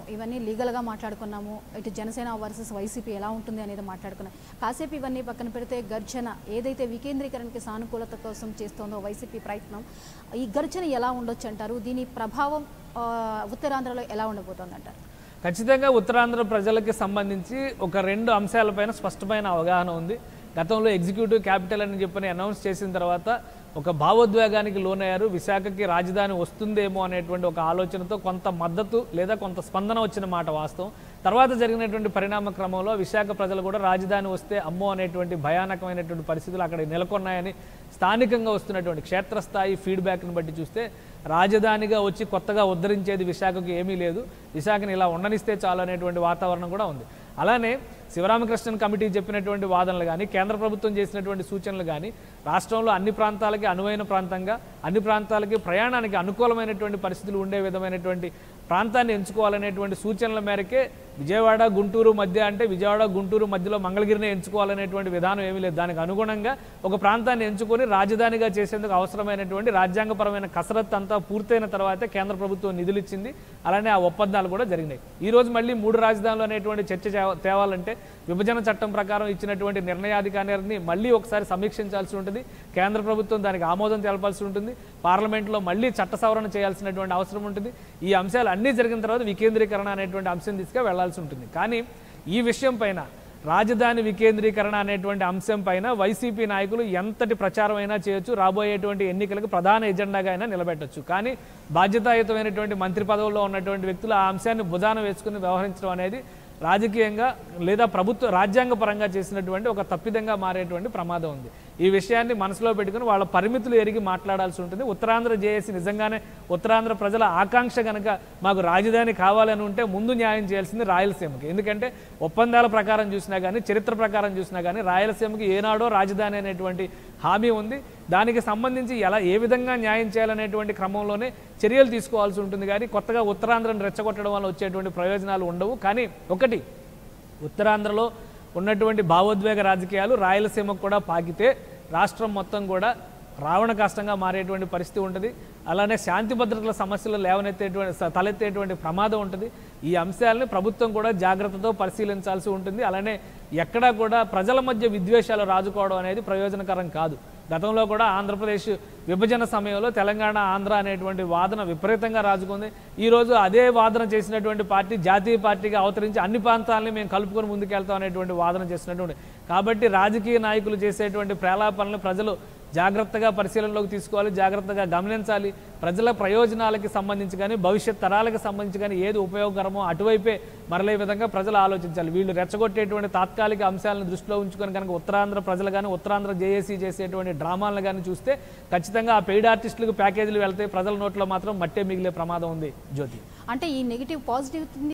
ఇవన్నీ లీగల్గా మాట్లాడుకున్నాము ఇటు జనసేన వర్సెస్ వైసీపీ ఎలా ఉంటుంది అనేది మాట్లాడుకున్నాం కాసేపు ఇవన్నీ పక్కన పెడితే గర్జన ఏదైతే వికేంద్రీకరణకి సానుకూలత కోసం చేస్తోందో వైసీపీ ప్రయత్నం ఈ గర్జన ఎలా ఉండొచ్చు అంటారు దీని ప్రభావం ఆ, ఉత్తరాంధ్రలో ఎలా ఉండబోతోంది అంటారు ఖచ్చితంగా ఉత్తరాంధ్ర ప్రజలకి సంబంధించి ఒక రెండు అంశాలపైన స్పష్టమైన అవగాహన ఉంది గతంలో ఎగ్జిక్యూటివ్ క్యాపిటల్ అని చెప్పని అనౌన్స్ చేసిన తర్వాత ఒక భావోద్వేగానికి లోనయ్యారు విశాఖకి రాజధాని వస్తుందేమో అనేటువంటి ఒక ఆలోచనతో కొంత మద్దతు లేదా కొంత స్పందన వచ్చిన మాట వాస్తవం తర్వాత జరిగినటువంటి పరిణామ క్రమంలో విశాఖ ప్రజలు కూడా రాజధాని వస్తే అమ్మో అనేటువంటి భయానకమైనటువంటి పరిస్థితులు అక్కడ నెలకొన్నాయని స్థానికంగా వస్తున్నటువంటి క్షేత్రస్థాయి ఫీడ్బ్యాక్ని బట్టి చూస్తే రాజధానిగా వచ్చి కొత్తగా ఉద్ధరించేది విశాఖకు ఏమీ లేదు విశాఖని ఇలా ఉండనిస్తే చాలు అనేటువంటి వాతావరణం కూడా ఉంది అలానే శివరామకృష్ణన్ కమిటీ చెప్పినటువంటి వాదనలు కానీ కేంద్ర ప్రభుత్వం చేసినటువంటి సూచనలు కానీ రాష్ట్రంలో అన్ని ప్రాంతాలకి అనువైన ప్రాంతంగా అన్ని ప్రాంతాలకి ప్రయాణానికి అనుకూలమైనటువంటి పరిస్థితులు ఉండే విధమైనటువంటి ప్రాంతాన్ని ఎంచుకోవాలనేటువంటి సూచనల మేరకే విజయవాడ గుంటూరు మధ్య అంటే విజయవాడ గుంటూరు మధ్యలో మంగళగిరిని ఎంచుకోవాలనేటువంటి విధానం ఏమీ లేదు దానికి అనుగుణంగా ఒక ప్రాంతాన్ని ఎంచుకొని రాజధానిగా చేసేందుకు అవసరమైనటువంటి రాజ్యాంగపరమైన కసరత్తు అంతా పూర్తయిన తర్వాతే కేంద్ర ప్రభుత్వం నిధులు ఇచ్చింది అలానే ఆ ఒప్పందాలు కూడా జరిగినాయి ఈ రోజు మళ్ళీ మూడు రాజధానులు అనేటువంటి చర్చ చేవ- తేవాలంటే విభజన చట్టం ప్రకారం ఇచ్చినటువంటి నిర్ణయాధికారాన్ని మళ్ళీ ఒకసారి సమీక్షించాల్సి ఉంటుంది కేంద్ర ప్రభుత్వం దానికి ఆమోదం తెలపాల్సి ఉంటుంది పార్లమెంట్లో మళ్ళీ చట్ట సవరణ చేయాల్సినటువంటి అవసరం ఉంటుంది ఈ అంశాలు అన్నీ జరిగిన తర్వాత వికేంద్రీకరణ అనేటువంటి అంశం తీసుకు వెళ్లాల్సి ఉంటుంది కానీ ఈ విషయం పైన రాజధాని వికేంద్రీకరణ అనేటువంటి అంశం పైన వైసీపీ నాయకులు ఎంతటి ప్రచారం అయినా చేయొచ్చు రాబోయేటువంటి ఎన్నికలకు ప్రధాన ఎజెండాగా అయినా నిలబెట్టొచ్చు కానీ బాధ్యతాయుతమైనటువంటి మంత్రి పదవుల్లో ఉన్నటువంటి వ్యక్తులు ఆ అంశాన్ని భుజాన వేసుకుని వ్యవహరించడం అనేది రాజకీయంగా లేదా ప్రభుత్వ రాజ్యాంగ పరంగా చేసినటువంటి ఒక తప్పిదంగా మారేటువంటి ప్రమాదం ఉంది ఈ విషయాన్ని మనసులో పెట్టుకుని వాళ్ళ పరిమితులు ఎరిగి మాట్లాడాల్సి ఉంటుంది ఉత్తరాంధ్ర జేఏసీ నిజంగానే ఉత్తరాంధ్ర ప్రజల ఆకాంక్ష కనుక మాకు రాజధాని కావాలని ఉంటే ముందు న్యాయం చేయాల్సింది రాయలసీమకి ఎందుకంటే ఒప్పందాల ప్రకారం చూసినా కానీ చరిత్ర ప్రకారం చూసినా కానీ రాయలసీమకి ఏనాడో రాజధాని అనేటువంటి హామీ ఉంది దానికి సంబంధించి ఎలా ఏ విధంగా న్యాయం చేయాలనేటువంటి క్రమంలోనే చర్యలు తీసుకోవాల్సి ఉంటుంది కానీ కొత్తగా ఉత్తరాంధ్రను రెచ్చగొట్టడం వల్ల వచ్చేటువంటి ప్రయోజనాలు ఉండవు కానీ ఒకటి ఉత్తరాంధ్రలో ఉన్నటువంటి భావోద్వేగ రాజకీయాలు రాయలసీమకు కూడా పాకితే రాష్ట్రం మొత్తం కూడా రావణ కష్టంగా మారేటువంటి పరిస్థితి ఉంటుంది అలానే శాంతి భద్రతల సమస్యలు లేవనెత్తేటువంటి స- తలెత్తేటువంటి ప్రమాదం ఉంటుంది ఈ అంశాలని ప్రభుత్వం కూడా జాగ్రత్తతో పరిశీలించాల్సి ఉంటుంది అలానే ఎక్కడా కూడా ప్రజల మధ్య విద్వేషాలు రాజుకోవడం అనేది ప్రయోజనకరం కాదు గతంలో కూడా ఆంధ్రప్రదేశ్ విభజన సమయంలో తెలంగాణ ఆంధ్ర అనేటువంటి వాదన విపరీతంగా రాజుకుంది ఈరోజు అదే వాదన చేసినటువంటి పార్టీ జాతీయ పార్టీగా అవతరించి అన్ని ప్రాంతాలని మేము కలుపుకొని ముందుకెళ్తాం అనేటువంటి వాదన చేసినటువంటి కాబట్టి రాజకీయ నాయకులు చేసేటువంటి ప్రేలాపనలు ప్రజలు జాగ్రత్తగా పరిశీలనలోకి తీసుకోవాలి జాగ్రత్తగా గమనించాలి ప్రజల ప్రయోజనాలకి సంబంధించి కానీ భవిష్యత్ తరాలకు సంబంధించి కానీ ఏది ఉపయోగకరమో అటువైపే మరలే విధంగా ప్రజలు ఆలోచించాలి వీళ్ళు రెచ్చగొట్టేటువంటి తాత్కాలిక అంశాలను దృష్టిలో ఉంచుకొని కనుక ఉత్తరాంధ్ర ప్రజలు కానీ ఉత్తరాంధ్ర జేఏసీ చేసేటువంటి డ్రామాలను కానీ చూస్తే ఖచ్చితంగా ఆ పెయిడ్ ఆర్టిస్టులకు ప్యాకేజీలు వెళ్తే ప్రజల నోట్లో మాత్రం మట్టే మిగిలే ప్రమాదం ఉంది జ్యోతి అంటే ఈ నెగిటివ్ పాజిటివ్